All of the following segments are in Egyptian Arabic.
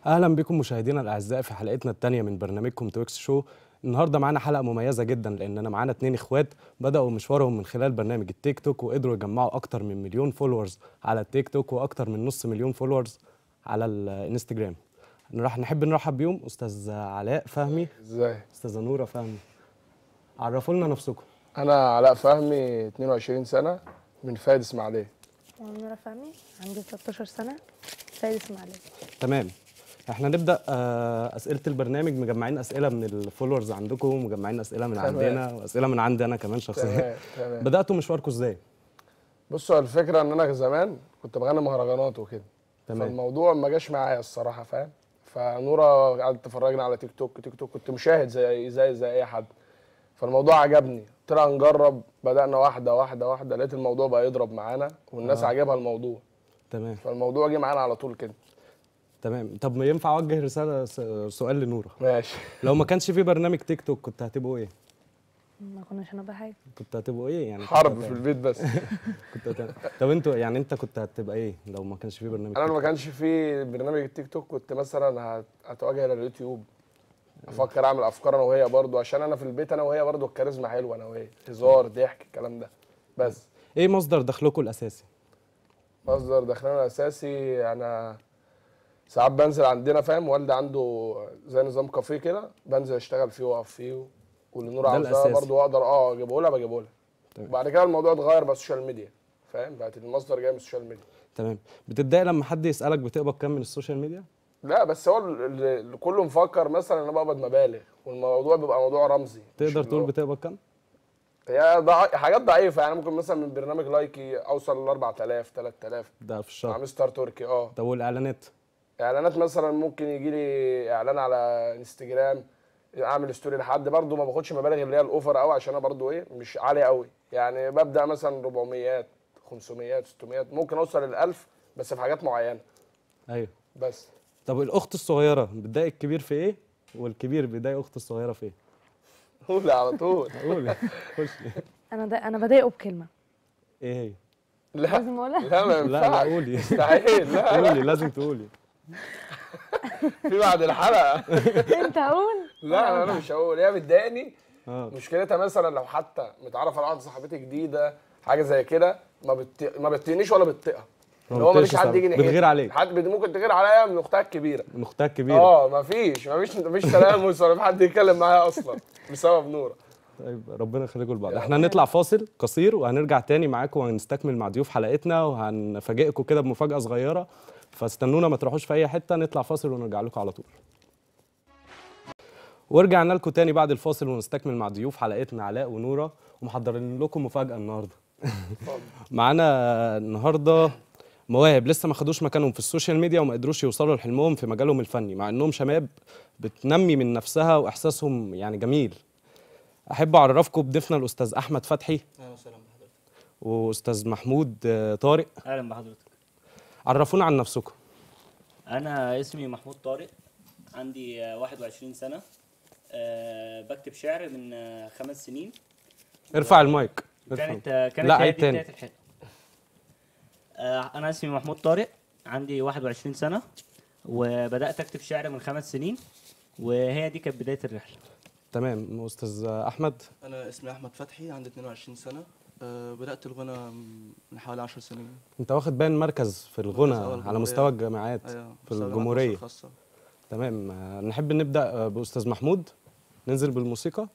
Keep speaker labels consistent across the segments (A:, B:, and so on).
A: اهلا بكم مشاهدينا الاعزاء في حلقتنا الثانيه من برنامجكم تويكس شو النهارده معانا حلقه مميزه جدا لاننا معانا اتنين اخوات بداوا مشوارهم من خلال برنامج التيك توك وقدروا يجمعوا اكتر من مليون فولورز على التيك توك واكتر من نص مليون فولورز على الانستجرام راح نحب نرحب بيهم استاذ علاء فهمي
B: ازاي
A: استاذه نوره فهمي عرفوا لنا نفسكم
B: انا علاء فهمي 22 سنه من فايد اسماعيليه
C: وانا نورة فهمي عندي 13 سنة سيد اسماعيلية
A: تمام احنا نبدا آه، اسئله البرنامج مجمعين اسئله من الفولورز عندكم مجمعين اسئله من
B: تمام.
A: عندنا واسئله من عندي انا كمان شخصيا
B: تمام تمام
A: بداتوا مشواركم ازاي
B: بصوا الفكره ان انا زمان كنت بغني مهرجانات وكده
A: تمام
B: فالموضوع ما جاش معايا الصراحه فاهم فنوره قعدت تفرجني على تيك توك تيك توك كنت مشاهد زي زي زي اي حد فالموضوع عجبني طلع نجرب بدانا واحده واحده واحده لقيت الموضوع بقى يضرب معانا والناس
A: آه.
B: عجبها الموضوع
A: تمام
B: فالموضوع جه معانا على طول كده
A: تمام طب ما ينفع اوجه رساله س- سؤال لنوره
B: ماشي
A: لو ما كانش في برنامج تيك توك كنت هتبقوا ايه
C: ما كناش هنبقى حاجة
A: كنت هتبقوا ايه يعني كنت
B: حرب
A: هت-
B: في البيت بس
A: كنت هت... طب انتوا يعني انت كنت هتبقى ايه لو ما كانش في برنامج
B: انا
A: تيك
B: لو ما
A: توك؟
B: كانش في برنامج التيك توك كنت مثلا هت- هتواجه لليوتيوب افكر اعمل افكار انا وهي برضو عشان انا في البيت انا وهي برضو الكاريزما حلوه انا وهي هزار ضحك الكلام ده بس
A: ايه مصدر دخلكم الاساسي
B: مصدر دخلنا الاساسي انا ساعات بنزل عندنا فاهم والدي عنده زي نظام كافيه كده بنزل اشتغل فيه واقف فيه واللي نور
A: ده
B: عاوزاه
A: الأساسي.
B: برضو اقدر اه اجيبه لها بجيبه لها
A: تمام.
B: وبعد كده الموضوع اتغير بقى السوشيال ميديا فاهم بقت المصدر جاي من السوشيال ميديا
A: تمام بتتضايق لما حد يسالك بتقبض كام من السوشيال ميديا
B: لا بس هو اللي اللي كله مفكر مثلا ان انا بقبض مبالغ والموضوع بيبقى موضوع رمزي مش
A: تقدر
B: اللي
A: تقول
B: هو-
A: بتقبض كام
B: هي ضع... حاجات ضعيفه يعني ممكن مثلا من برنامج لايكي اوصل ل 4000 3000
A: ده في
B: مع
A: الشهر
B: مستر تركي اه
A: طب والاعلانات
B: اعلانات مثلا ممكن يجي لي اعلان على انستجرام اعمل ستوري لحد برضه ما باخدش مبالغ اللي هي الاوفر قوي عشان انا برضه ايه مش عاليه قوي يعني ببدا مثلا 400 500 600 ممكن اوصل لل 1000 بس في حاجات معينه
A: ايوه
B: بس
A: طب الاخت الصغيره بتضايق الكبير في ايه والكبير بيضايق اخته الصغيره في ايه
B: قول على طول
A: قولي خش
C: انا دا انا بضايقه بكلمة
A: ايه هي
B: لا
C: لازم اقولها
B: لا ما
A: لا لا
B: ينفعش
A: قولي
B: مستحيل لا لا
A: قولي لازم تقولي
B: في بعد الحلقه
C: انت قول
B: لا انا مش هقول هي بتضايقني
A: اه
B: مشكلتها مثلا لو حتى متعرف على واحده صاحبتي جديده حاجه زي كده ما بت... ما بتطيقنيش ولا بتطيقها
A: ما
B: اللي هو مفيش
A: بتطيقش
B: حد
A: سبب.
B: يجي ناحيتي
A: بتغير عليك.
B: حد بت- ممكن تغير عليا من اختها الكبيره
A: من اختها الكبيره
B: اه مفيش مفيش مفيش تلامس ولا في حد يتكلم معايا اصلا بسبب نوره
A: طيب ربنا يخليكم لبعض
B: يا
A: احنا هنطلع فاصل قصير وهنرجع تاني معاكم وهنستكمل مع ضيوف حلقتنا وهنفاجئكم كده بمفاجاه صغيره فاستنونا ما تروحوش في اي حته نطلع فاصل ونرجع لكم على طول ورجعنا لكم تاني بعد الفاصل ونستكمل مع ضيوف حلقتنا علاء ونوره ومحضرين لكم مفاجاه النهارده معانا النهارده مواهب لسه ما خدوش مكانهم في السوشيال ميديا وما قدروش يوصلوا لحلمهم في مجالهم الفني مع انهم شباب بتنمي من نفسها واحساسهم يعني جميل احب اعرفكم بضيفنا الاستاذ احمد فتحي
D: اهلا وسهلا بحضرتك
A: واستاذ محمود آه، طارق
D: اهلا بحضرتك
A: عرفونا عن نفسكم
D: انا اسمي محمود طارق عندي آه، 21 سنه أه بكتب شعر من آه، خمس سنين
A: ارفع المايك ارفع.
D: كانت آه، كانت
A: لا
D: هي
A: عيد
D: دي
A: تاني
D: بدايه الحلم أه انا اسمي محمود طارق عندي 21 سنه وبدات اكتب شعر من خمس سنين وهي دي كانت بدايه الرحله
A: تمام استاذ احمد
E: أنا اسمي أحمد فتحي عندي 22 سنة أه بدأت الغنى من حوالي 10 سنين
A: انت واخد باين مركز في الغنى
E: مركز أول
A: على
E: جمهورية.
A: مستوى الجامعات
E: أيوة
A: في
E: بشتغل مع
A: الجمهوريه
E: مدرسة خاصة
A: تمام آه، نحب نبدا آه، باستاذ محمود ننزل بالموسيقى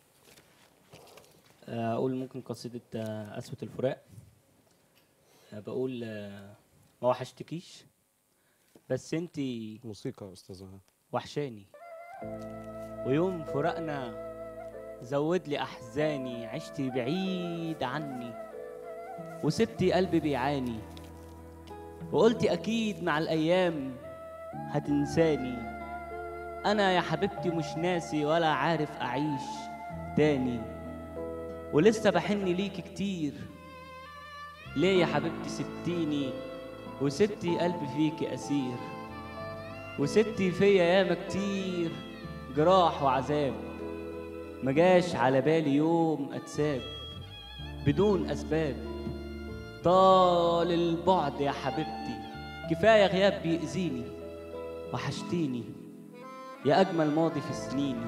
D: آه، اقول ممكن قصيده آه، قسوه الفراق آه، بقول آه، ما وحشتكيش بس انتي
A: موسيقى يا استاذ
D: وحشاني ويوم فراقنا زود لي احزاني عشتي بعيد عني وسبتي قلبي بيعاني وقلتي اكيد مع الايام هتنساني انا يا حبيبتي مش ناسي ولا عارف اعيش تاني ولسه بحن ليكي كتير ليه يا حبيبتي سبتيني وسبتي قلبي فيكي اسير وسبتي فيا ياما كتير جراح وعذاب مجاش على بالي يوم اتساب بدون اسباب طال البعد يا حبيبتي كفايه غياب بيأذيني وحشتيني يا أجمل ماضي في سنيني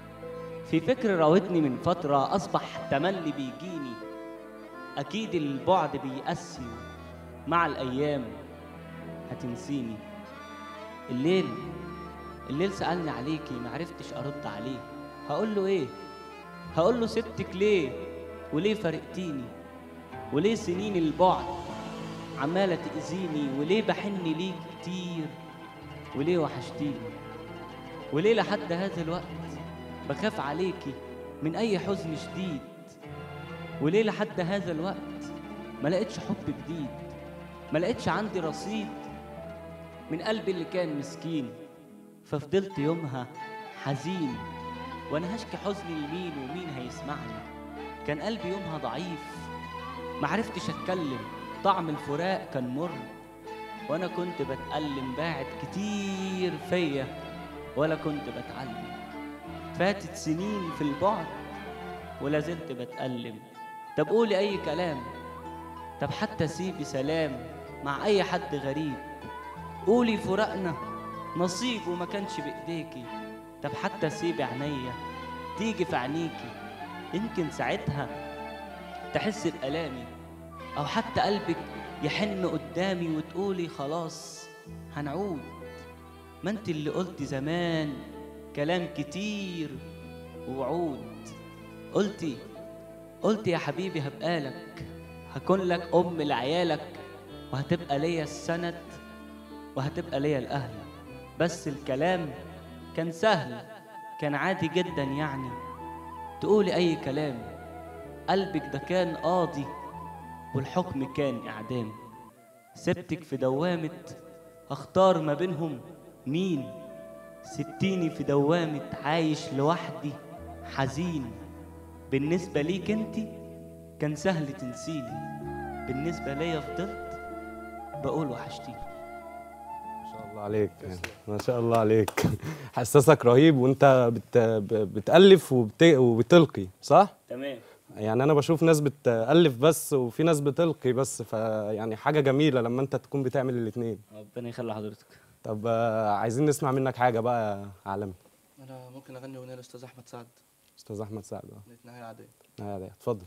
D: في فكر راودني من فترة أصبح تملي بيجيني أكيد البعد بيقسي مع الأيام هتنسيني الليل الليل سألني عليكي معرفتش أرد عليه هقول له إيه هقول له سبتك ليه وليه فرقتيني وليه سنين البعد عمالة تأذيني وليه بحن ليك كتير وليه وحشتيني وليه لحد هذا الوقت بخاف عليكي من أي حزن شديد وليه لحد هذا الوقت ما لقيتش حب جديد ما لقيتش عندي رصيد من قلبي اللي كان مسكين ففضلت يومها حزين وانا هشكي حزني لمين ومين هيسمعني كان قلبي يومها ضعيف معرفتش اتكلم طعم الفراق كان مر وانا كنت بتألم باعت كتير فيا ولا كنت بتعلم فاتت سنين في البعد ولا زلت بتألم طب قولي اي كلام طب حتى سيبي سلام مع اي حد غريب قولي فراقنا نصيب وما كانش بايديكي طب حتى سيبي عينيا تيجي في عينيكي يمكن ساعتها تحس بألامي أو حتى قلبك يحن قدامي وتقولي خلاص هنعود ما انت اللي قلتي زمان كلام كتير ووعود قلتي قلتي يا حبيبي هبقالك هكون لك أم لعيالك وهتبقى ليا السند وهتبقى ليا الأهل بس الكلام كان سهل كان عادي جدا يعني تقولي أي كلام قلبك ده كان قاضي والحكم كان إعدام سبتك في دوامة أختار ما بينهم مين سبتيني في دوامة عايش لوحدي حزين بالنسبة ليك انتي كان سهل تنسيني بالنسبة ليا فضلت بقول وحشتيني
A: ما شاء الله عليك ما شاء الله عليك حساسك رهيب وانت بت... ب- بتألف وبت... وبتلقي صح؟
D: تمام
A: يعني انا بشوف ناس بتألف بس وفي ناس بتلقي بس فيعني حاجة جميلة لما انت تكون بتعمل الاتنين
D: ربنا يخلي حضرتك
A: طب آه، عايزين نسمع منك حاجة بقى يا عالمي
E: انا ممكن اغني اغنيه للاستاذ احمد سعد
A: استاذ احمد سعد اه
E: اغنيه نهايه عاديه
A: آه، ده، اتفضل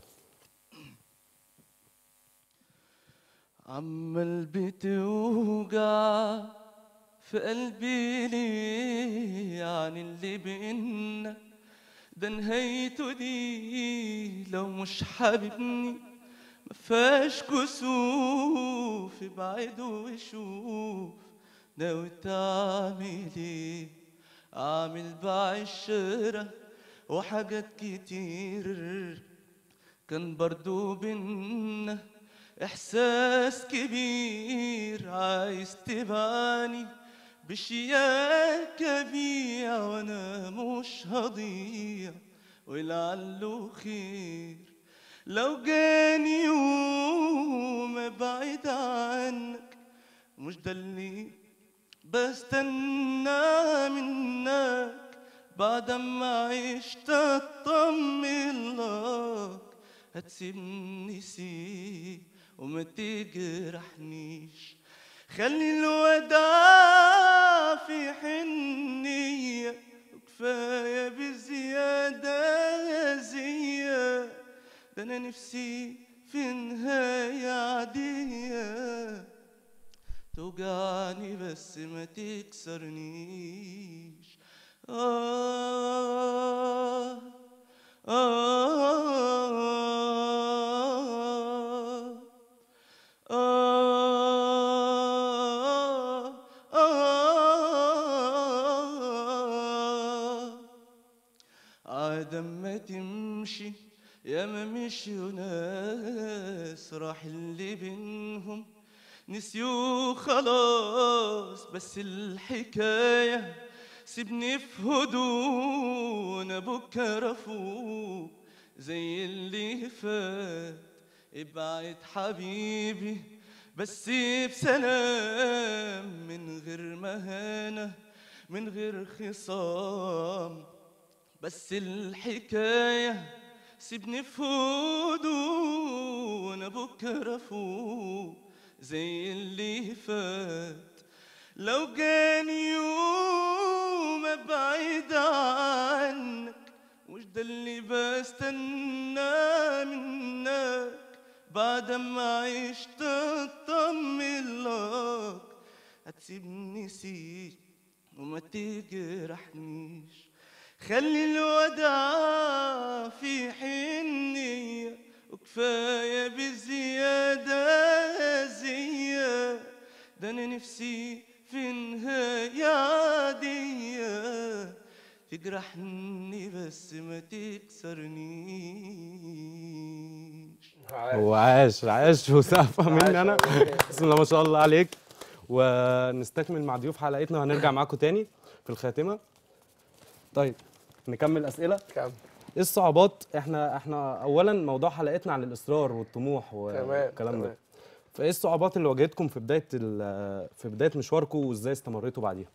E: عمال بتوجع في قلبي ليه يعني اللي بينا ده نهايته دي لو مش حاببني مفيهاش كسوف ابعد وشوف ناوي تعمل ايه عامل بعشرة وحاجات كتير كان برضو بينا إحساس كبير عايز تبعني بشياكة بيع وأنا مش هضيع ولعله خير لو جاني يوم أبعد عنك مش ده اللي بستنى منك بعد ما عشت اطمن لك هتسيبني سيب وما تجرحنيش خلي الوداع في حنية وكفاية بزيادة زية ده أنا نفسي في نهاية عادية توجعني بس ما تكسرنيش آه آه آه آه عادم ما تمشي يا ما مشيوا ناس راح اللي بينهم نسيوا خلاص بس الحكاية سيبني في هدوء انا بكرة فوق زي اللي فات ابعد حبيبي بس بسلام من غير مهانة من غير خصام بس الحكاية سيبني في هدوء وانا بكرة فوق زي اللي فات لو كان يوم ابعد عنك وش ده اللي بستنى منك بعد ما عشت اطمن لك هتسيبني سيك وما تجرحنيش خلي الوداع في حنية وكفاية بزيادة زية ده أنا نفسي في نهاية عادية تجرحني بس ما تكسرنيش
A: هو عاش عاش وسقفه مني
B: عاش
A: انا
B: والله.
A: بسم الله ما شاء الله عليك ونستكمل مع ضيوف حلقتنا وهنرجع معاكم تاني في الخاتمه طيب نكمل اسئله
B: كم
A: ايه الصعوبات احنا احنا اولا موضوع حلقتنا عن الاصرار والطموح
B: تمام
A: والكلام ده
B: تمام.
A: فايه الصعوبات اللي واجهتكم في بدايه ال- في بدايه مشواركم وازاي استمريتوا بعديها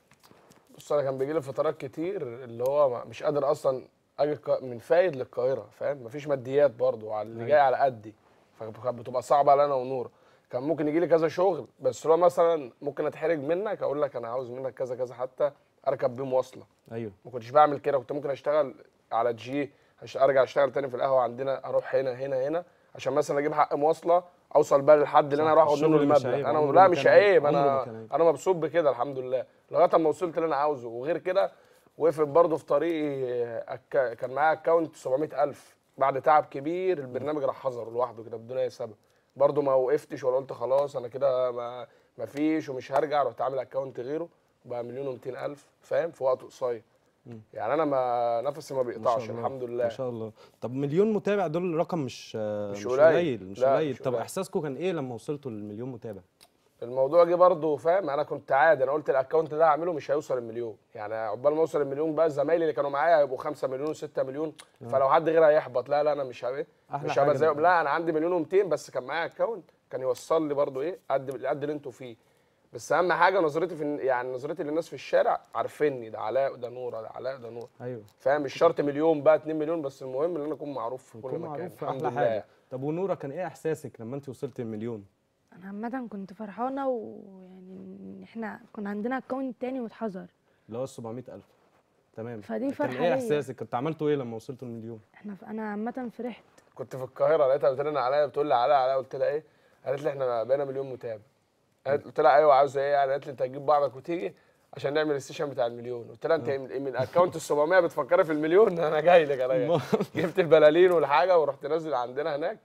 B: بص انا كان بيجي لي فترات كتير اللي هو ما- مش قادر اصلا اجي الق- من فايد للقاهره فاهم مفيش ماديات برضو على اللي جاي على قدي فكانت بتبقى صعبه على انا ونور كان ممكن يجي لي كذا شغل بس لو مثلا ممكن اتحرج منك اقول لك انا عاوز منك كذا كذا حتى اركب بيه مواصله
A: ايوه
B: ما كنتش بعمل كده كنت ممكن اشتغل على جي أش- ارجع اشتغل تاني في القهوه عندنا اروح هنا هنا هنا عشان مثلا اجيب حق مواصله اوصل بقى للحد اللي انا
A: صح،
B: اروح اخد منه
A: الشغل مش
B: المبلغ
A: عيب،
B: انا
A: عمره
B: لا
A: ما
B: مش
A: كان عيب،
B: عيب
A: عمره ما
B: انا
A: كان عيب.
B: انا مبسوط بكده الحمد لله لغايه اما وصلت اللي انا عاوزه وغير كده وقفت برضه في طريقي أك... كان معايا اكونت 700000 بعد تعب كبير البرنامج راح حظر لوحده كده بدون اي سبب برضه ما وقفتش ولا قلت خلاص انا كده ما ما فيش ومش هرجع رحت عامل اكونت غيره بقى مليون و200 الف فاهم في وقت قصير يعني انا ما نفسي ما
A: ما شاء
B: بيقطعش
A: الله،
B: الحمد لله
A: ما شاء الله طب مليون متابع دول رقم مش
B: مش
A: مش
B: قليل.
A: قليل مش
B: لا،
A: قليل
B: مش
A: طب
B: قليل.
A: احساسكم كان ايه لما وصلتوا للمليون متابع
B: الموضوع جه برضه فاهم انا كنت عادي انا قلت الاكونت ده هعمله مش هيوصل المليون يعني عقبال ما اوصل المليون بقى زمايلي اللي كانوا معايا هيبقوا 5 مليون و6 مليون فلو حد غيري هيحبط لا لا انا مش هبقى
A: أحلى
B: مش هبقى
A: حاجة
B: زيهم
A: إن-
B: لا انا عندي مليون و200 بس كان معايا اكونت كان يوصل لي برضه ايه قد قد اللي انتوا فيه بس اهم حاجه نظرتي في يعني نظرتي للناس في الشارع عارفيني ده علاء ده نوره ده علاء ده نور
A: ايوه
B: فاهم مش شرط مليون بقى 2 مليون بس المهم ان انا اكون معروف في كل
A: يكون
B: مكان
A: معروف في
B: الحمد
A: احلى
B: لله
A: حاجه طب ونورا كان ايه احساسك لما انت وصلت المليون
C: انا عامه كنت فرحانه ويعني ان احنا كنا عندنا اكونت تاني واتحظر
A: اللي هو ال 700000 تمام
C: فدي
A: كان
C: فرحة
A: ايه
C: ليا.
A: احساسك كنت عملتوا ايه لما وصلتوا المليون
C: احنا ف... انا عامه فرحت
B: كنت في القاهره لقيتها بترن عليا بتقول لي علاء علاء قلت لها ايه قالت لي احنا بقينا مليون متابع قالت- قلت لها ايوه عاوزه ايه يعني قالت لي انت هتجيب بعضك وتيجي عشان نعمل السيشن بتاع المليون قلت لها انت من من اكونت ال 700 بتفكري في المليون انا جاي لك انا جاي. جبت البلالين والحاجه ورحت نازل عندنا هناك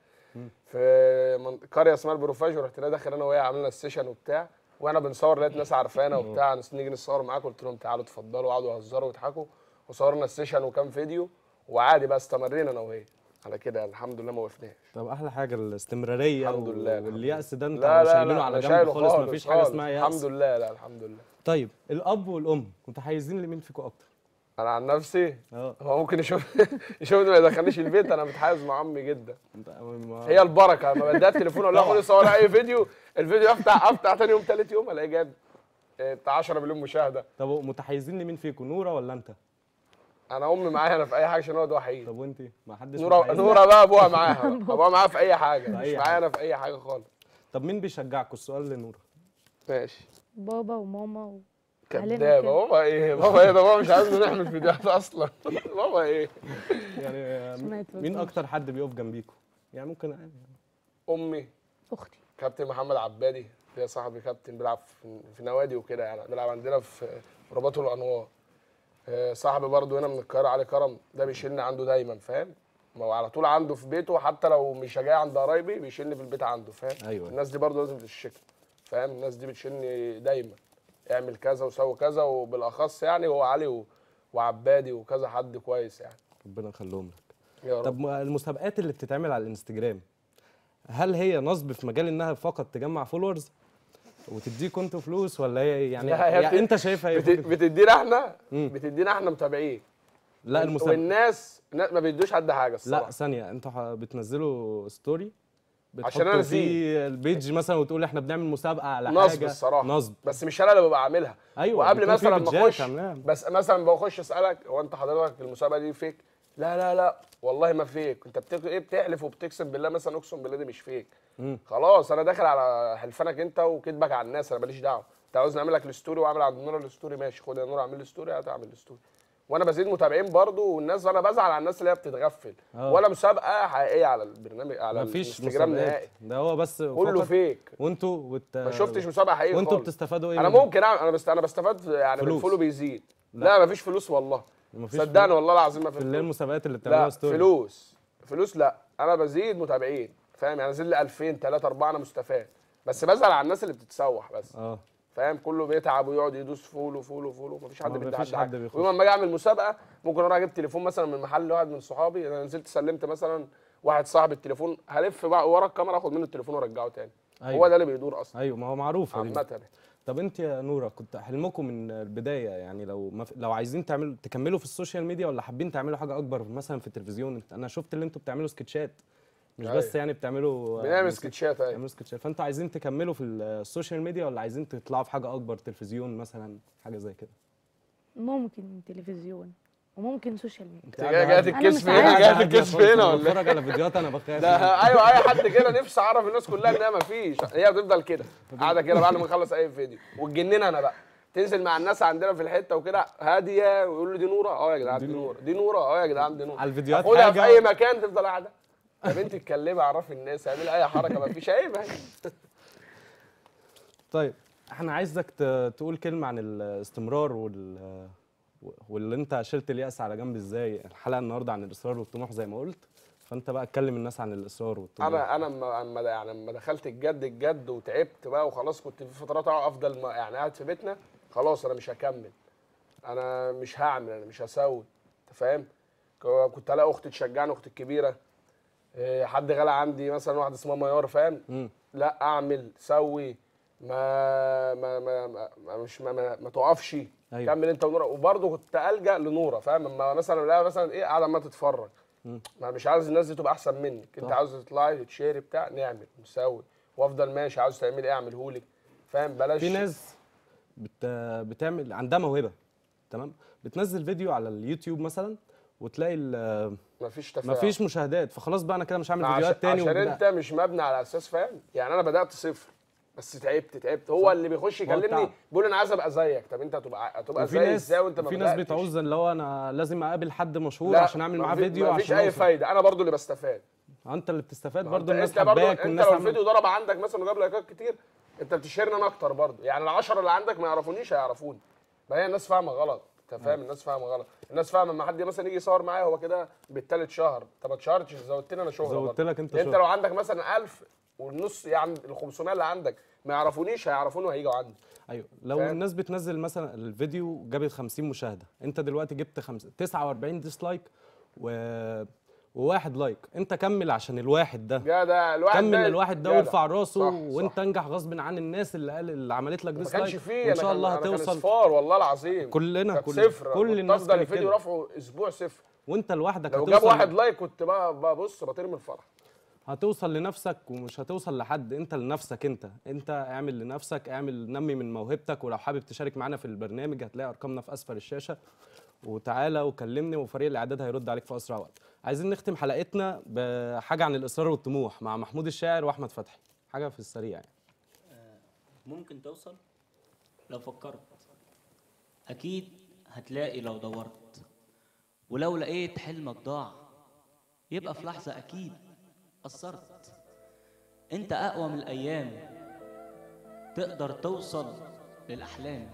B: في من- قريه اسمها البروفاج ورحت انا داخل انا وهي عملنا السيشن وبتاع وانا بنصور لقيت ناس عارفانا وبتاع نس- نيجي نصور معاكم قلت لهم تعالوا اتفضلوا وقعدوا يهزروا ويضحكوا وصورنا السيشن وكام فيديو وعادي بقى استمرينا انا وهي على كده الحمد لله ما وقفناش
A: طب احلى حاجه الاستمراريه
B: الحمد لله، الحمد
A: واليأس ده انت
B: لا لا
A: شايلينه
B: لا
A: على
B: أنا
A: جنب
B: شايله
A: خالص مفيش حاجه
B: خالص.
A: اسمها يأس
B: الحمد لله لا الحمد لله
A: طيب الاب والام متحيزين لمين فيكم اكتر
B: انا عن نفسي
A: اه
B: هو ممكن يشوف يشوفني ما يدخلنيش البيت انا متحيز مع امي جدا
A: انت ما-
B: هي البركه لما بديها التليفون اقول لها خدي صوري اي فيديو الفيديو افتح افتح تاني يوم تالت يوم الاقيه جاب إيه، بتاع 10 مليون مشاهده
A: طب متحيزين لمين فيكم نوره ولا انت
B: انا امي معايا انا في اي حاجه عشان هو ده وحيد
A: طب وانت ما حدش
B: نوره
A: متحيز؟
B: نوره بقى ابوها معاها بقى. ابوها معاها في اي حاجه
A: في
B: مش
A: أي
B: معايا
A: حاجة.
B: انا في اي حاجه خالص
A: طب مين بيشجعكم السؤال لنوره
B: ماشي
C: بابا وماما و... علينا
B: كدابه
C: كده.
B: بابا ايه بابا ايه ده بابا مش عايزنا نعمل فيديوهات اصلا بابا ايه
A: يعني
C: سمعت
A: مين
C: بس.
A: اكتر حد بيقف جنبيكم يعني ممكن عادي.
B: امي
C: اختي
B: كابتن محمد عبادي هي صاحبي كابتن بيلعب في, في نوادي وكده يعني بيلعب عندنا في رباط الانوار آه، صاحبي برضو هنا من القاهره علي كرم ده بيشيلني عنده دايما فاهم ما هو على طول عنده في بيته حتى لو مش جاي عند قرايبي بيشيلني في البيت عنده فاهم
A: أيوة.
B: الناس دي برضو لازم تشكر فاهم الناس دي بتشيلني دايما اعمل كذا وسوي كذا وبالاخص يعني هو علي و... وعبادي وكذا حد كويس يعني
A: ربنا يخليهم لك
B: يا رب
A: طب المسابقات اللي بتتعمل على الانستجرام هل هي نصب في مجال انها فقط تجمع فولورز وتديكوا انتوا فلوس ولا هي يعني,
B: لا، هي
A: يعني
B: بت-
A: انت شايفها ايه
B: بت... بتدينا احنا
A: مم.
B: بتدينا احنا متابعين
A: لا المسابقه
B: والناس الناس ما بيدوش حد حاجه الصراحه
A: لا ثانيه انتوا ح- بتنزلوا ستوري
B: عشان أنا
A: بتحطوا
B: نسيت.
A: فيه البيج مثلا وتقول احنا بنعمل مسابقه على
B: نصب
A: حاجه
B: الصراحه
A: نصب
B: بس مش انا اللي ببقى عاملها
A: ايوه
B: وقبل
A: بيكون في
B: مثلا ما
A: بيدجات
B: اخش
A: عاملاها.
B: بس مثلا بخش اسالك هو انت حضرتك المسابقه دي فيك لا لا لا والله ما فيك انت بتك... ايه بتحلف وبتقسم بالله مثلا اقسم بالله دي مش فيك
A: مم.
B: خلاص انا داخل على حلفانك انت وكذبك على الناس انا ماليش دعوه انت عاوز نعمل لك الستوري واعمل عند نور الستوري ماشي خد يا نور اعمل لي ستوري هتعمل الستوري وانا بزيد متابعين برضو والناس انا بزعل على الناس اللي هي بتتغفل
A: آه.
B: ولا مسابقه حقيقيه على البرنامج على
A: مفيش
B: الانستجرام
A: مسابقات
B: نهائي
A: ده هو بس
B: كله
A: فقط
B: فيك
A: وانتوا وت...
B: ما شفتش مسابقه حقيقيه
A: وانتوا
B: خالص.
A: بتستفادوا ايه
B: انا
A: من-
B: ممكن اعمل انا بست... انا بستفاد يعني
A: فلوس.
B: الفولو بيزيد
A: لا.
B: لا, مفيش فلوس والله
A: مفيش
B: صدقني والله العظيم ما في
A: في اللي هي
B: فلوس
A: المسابقات اللي بتعملوها
B: لا
A: ستوري
B: فلوس فلوس لا انا بزيد متابعين فاهم يعني ازيد لي 2000 3 4 انا مستفاد بس بزعل على الناس اللي بتتسوح بس
A: اه
B: فاهم كله بيتعب ويقعد يدوس فولو فولو فولو مفيش حد
A: ما
B: بيدعي
A: مفيش حد بيخش.
B: ويوم ما اجي اعمل مسابقه ممكن اروح اجيب تليفون مثلا من محل واحد من صحابي انا نزلت سلمت مثلا واحد صاحب التليفون هلف بقى ورا الكاميرا اخد منه التليفون وارجعه تاني
A: أيوة.
B: هو ده اللي بيدور اصلا
A: ايوه ما هو معروف
B: عامه يعني.
A: طب انت يا نوره كنت حلمكم من البدايه يعني لو ما في- لو عايزين تعملوا تكملوا في السوشيال ميديا ولا حابين تعملوا حاجه اكبر مثلا في التلفزيون انت- انا شفت اللي انتوا بتعملوا سكتشات مش
B: أيوة.
A: بس يعني بتعملوا
B: بنعمل
A: سكت-
B: سكتشات ايوه
A: بتعملوا سكتشات فانتوا عايزين تكملوا في السوشيال ميديا ولا عايزين تطلعوا في حاجه اكبر تلفزيون مثلا حاجه زي كده
C: ممكن تلفزيون وممكن سوشيال ميديا
A: انت
B: جاي
A: قاعدة
B: جاي
A: هادية.
B: تتكسف
C: أنا مش
B: هنا
C: عارفة.
B: جاي تتكسف هنا ولا إيه؟
A: بتفرج على فيديوهات انا بخاف
B: ده ايوه اي حد كده نفسي اعرف الناس كلها انها مفيش هي بتفضل كده قاعده كده بعد ما نخلص اي فيديو وتجنن انا بقى تنزل مع الناس عندنا في الحته وكده هاديه ويقولوا لي دي نوره اه يا جدعان
A: دي
B: دي
A: نورة.
B: نوره دي نوره اه يا جدعان دي نوره
A: على الفيديوهات
B: خدها في
A: حاجة-
B: اي مكان تفضل قاعده يا بنتي اتكلمي عرفي الناس اعملي اي حركه مفيش عيب اهي.
A: طيب احنا عايزك ت- تقول كلمه عن الاستمرار وال واللي انت شلت اليأس على جنب ازاي الحلقه النهارده عن الاصرار والطموح زي ما قلت فانت بقى اتكلم الناس عن الاصرار والطموح
B: انا انا اما اما يعني اما دخلت الجد الجد وتعبت بقى وخلاص كنت في فترات افضل ما يعني قاعد في بيتنا خلاص انا مش هكمل انا مش هعمل انا مش هسوي انت فاهم ك- كنت الاقي اختي تشجعني اختي الكبيره إيه، حد غلا عندي مثلا واحده اسمها ميار فاهم
A: مم.
B: لا اعمل سوي ما ما ما, ما ما مش ما, ما, ما تقفش
A: أيوة.
B: كمل انت ونوره وبرضه كنت الجا لنوره فاهم اما مثلا الاقيها مثلا ايه قاعده ما تتفرج
A: مم.
B: ما مش عاوز الناس دي تبقى احسن منك انت
A: صح.
B: عاوز تطلعي تشيري بتاع نعمل نسوي وافضل ماشي عاوز تعملي ايه اعمله لك فاهم بلاش
A: في ناس بت... بتعمل عندها موهبه تمام بتنزل فيديو على اليوتيوب مثلا وتلاقي ال-
B: مفيش تفاعل
A: مفيش مشاهدات فخلاص بقى انا كده مش هعمل
B: عشان,
A: فيديوهات تاني
B: عشان
A: وبدأ-
B: انت مش مبني على اساس فاهم يعني انا بدات صفر بس تعبت تعبت هو اللي بيخش يكلمني
A: التعب.
B: بيقول انا عايز ابقى زيك طب انت هتبقى هتبقى
A: وفي
B: زي
A: ناس
B: ازاي وانت ما
A: في ناس
B: بدأتش؟
A: بتعوز اللي هو انا لازم اقابل حد مشهور
B: لا،
A: عشان اعمل معاه
B: مفي-
A: فيديو
B: مفيش
A: عشان
B: اي
A: أوصل.
B: فايده انا برضو اللي بستفاد
A: انت اللي بتستفاد
B: ما
A: برضه
B: انت-
A: الناس
B: انت برضو
A: حباك
B: انت
A: والناس
B: لو
A: عمل-
B: الفيديو ضرب عندك مثلا وجاب لايكات كتير انت بتشهرني انا اكتر برضو يعني العشرة اللي عندك ما يعرفونيش هيعرفوني ما هي الناس فاهمه غلط انت فاهم الناس فاهمه غلط الناس فاهمه لما حد مثلا يجي يصور معايا هو كده بالتالت شهر طب ما اتشهرتش زودتني انا شغل
A: زودت لك انت
B: انت
A: شغل.
B: لو عندك مثلا 1000 والنص يعني ال 500 اللي عندك ما يعرفونيش هيعرفوني وهيجوا عندي
A: ايوه لو
B: فاهم؟
A: الناس بتنزل مثلا الفيديو جابت 50 مشاهده انت دلوقتي جبت خمس... 49 ديسلايك و... وواحد لايك انت كمل عشان الواحد ده
B: جدع الواحد
A: كمل
B: ده
A: الواحد ده
B: جدع.
A: وارفع راسه
B: صح،
A: وانت
B: صح.
A: انجح غصب عن الناس اللي قال اللي عملت لك
B: ما
A: ديسلايك
B: كانش فيه
A: وان
B: انا
A: شاء
B: كان-
A: الله
B: انا كان
A: هتوصل
B: اصفار والله العظيم
A: كلنا
B: كانت
A: كل
B: صفر
A: كل
B: كنت
A: الناس
B: افضل
A: كانت
B: الفيديو
A: كده
B: رفعه اسبوع صفر
A: وانت لوحدك
B: لو جاب
A: هتوصل
B: واحد لايك كنت بقى ببص بطير من الفرح
A: هتوصل لنفسك ومش هتوصل لحد انت لنفسك انت انت اعمل لنفسك اعمل نمي من موهبتك ولو حابب تشارك معانا في البرنامج هتلاقي ارقامنا في اسفل الشاشه وتعالى وكلمني وفريق الاعداد هيرد عليك في اسرع وقت عايزين نختم حلقتنا بحاجه عن الاصرار والطموح مع محمود الشاعر واحمد فتحي حاجه في السريع يعني
D: ممكن توصل لو فكرت أكيد هتلاقي لو دورت ولو لقيت حلمك ضاع يبقى في لحظة أكيد قصرت أنت أقوى من الأيام تقدر توصل للأحلام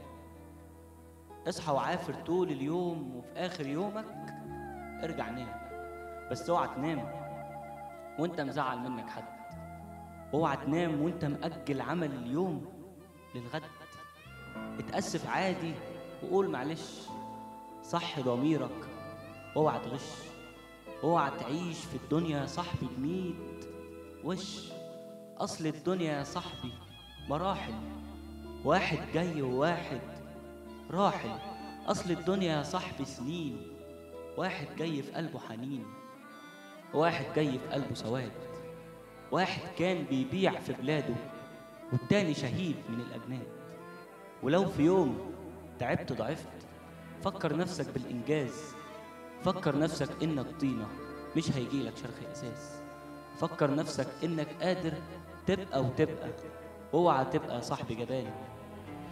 D: اصحى وعافر طول اليوم وفي آخر يومك ارجع نام بس اوعى تنام وانت مزعل منك حد اوعى تنام وانت مأجل عمل اليوم للغد اتأسف عادي وقول معلش صح ضميرك اوعى تغش اوعى تعيش في الدنيا يا صاحبي بميت وش اصل الدنيا يا صاحبي مراحل واحد جاي وواحد راحل اصل الدنيا يا صاحبي سنين واحد جاي في قلبه حنين واحد جاي في قلبه سواد واحد كان بيبيع في بلاده والتاني شهيد من الأجناد ولو في يوم تعبت ضعفت فكر نفسك بالإنجاز فكر نفسك إنك طينة مش هيجيلك شرخ إساس فكر نفسك إنك قادر تبقى وتبقى اوعى تبقى صاحب جبان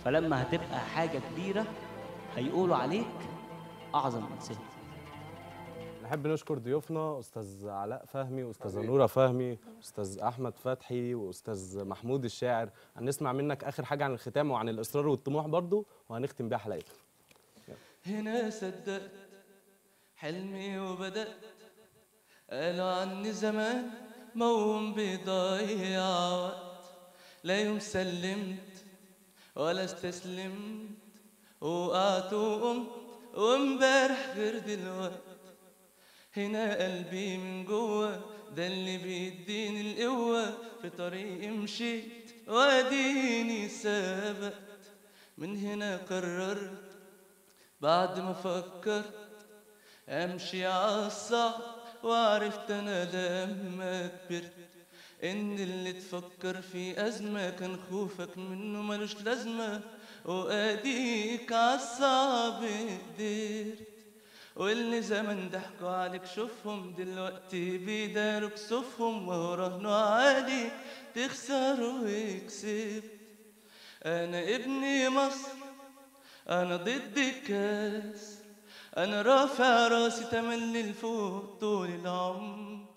D: فلما هتبقى حاجة كبيرة هيقولوا عليك أعظم إنسان
A: نحب نشكر ضيوفنا استاذ علاء فهمي واستاذه نوره فهمي استاذ احمد فتحي واستاذ محمود الشاعر هنسمع منك اخر حاجه عن الختام وعن الاصرار والطموح برضو وهنختم بيها حلقتنا
E: هنا صدقت حلمي وبدأت قالوا عني زمان موهوم بيضيع وقت لا يوم سلمت ولا استسلمت وقعت وقمت وامبارح غير دلوقت هنا قلبي من جوه ده اللي بيديني القوة في طريقي مشيت واديني سبقت من هنا قررت بعد ما فكرت امشي عالصعب وعرفت انا لما كبرت ان اللي تفكر في ازمه كان خوفك منه ملوش لازمه واديك عالصعب قدرت واللي زمان ضحكوا عليك شوفهم دلوقتي بيداروا كسوفهم وهو رهنوا عليك تخسر وكسبت انا ابني مصر انا ضد الكاس انا رافع راسي تملي لفوق طول العمر